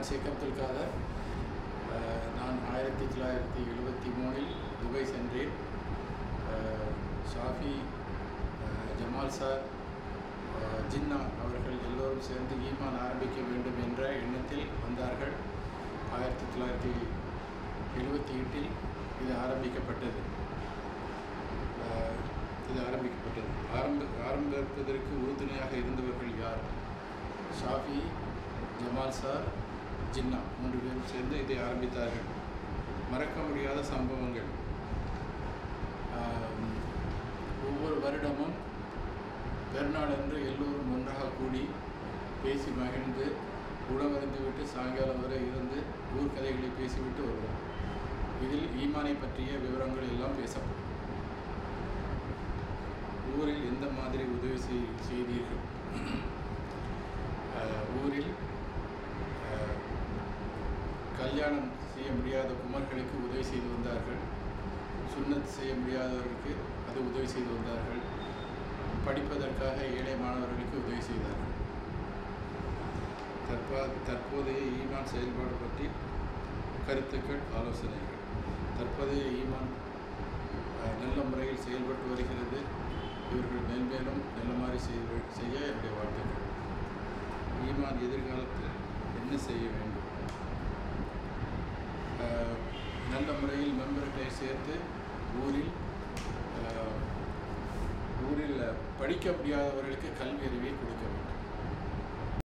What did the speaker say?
நான் ஷேக் அப்துல் காதர் அஹ், நான் ஆயிரத்தி தொள்ளாயிரத்தி எழுபத்தி மூணில் துபாய் சென்றேன் அஹ், ஷாஃபி அஹ், ஜமால் சார் அஹ், ஜின்னா அவர்கள் எல்லோரும் சேர்ந்து ஈமான் ஆரம்பிக்க வேண்டும் என்ற எண்ணத்தில் வந்தார்கள் ஆயிரத்தி தொள்ளாயிரத்தி எழுபத்தி எட்டில் இது ஆரம்பிக்கப்பட்டது அஹ், இது ஆரம்பிக்கப்பட்டது ஆரம்ப ஆரம்பிப்பதற்கு உறுதுணையாக இருந்தவர்கள் யார் ஷாஃபி ஜமால் சார் ஜின்னா மூன்று பேரும் சேர்ந்து இதை ஆரம்பித்தார்கள் மறக்க முடியாத சம்பவங்கள் ஆம், ஒவ்வொரு வருடமும் பெருநாள் அன்று எல்லோரும் ஒன்றாக கூடி பேசி மகிழ்ந்து உணவருந்து விட்டு சாயங்காலம் வரை இருந்து ஊர் கதைகளை பேசிவிட்டு வருவோம் இதில் ஈமானை பற்றிய விவரங்கள் எல்லாம் பேசப்படும் ஊரில் எந்த மாதிரி உதவி செய் செய்தீர்கள் அஹ், ஊரில் அஹ், கல்யாணம் செய்ய முடியாத குமர்களுக்கு உதவி செய்து வந்தார்கள் சுன்னத் செய்ய முடியாதவர்களுக்கு அது உதவி செய்து வந்தார்கள் படிப்பதற்காக ஏழை மாணவர்களுக்கு உதவி செய்தார்கள் தற்பா தற்போதைய ஈமான் செயல்பாடு பற்றி கருத்துக்கள் ஆலோசனைகள் தற்போதைய ஈமான் அஹ், நல்ல முறையில் செயல்பட்டு வருகிறது இவர்கள் மேன்மேலும் நல்ல மாதிரி செய்ய செய்ய என்னுடைய வாழ்த்துக்கள் ஈமான் எதிர்காலத்தில் என்ன செய்ய வேண்டும் அஹ், நல்ல முறையில் மெம்பர்களை சேர்த்து ஊரில் அஹ், ஊரில் படிக்க முடியாதவர்களுக்கு கல்வி அறிவை கொடுக்க வேண்டும்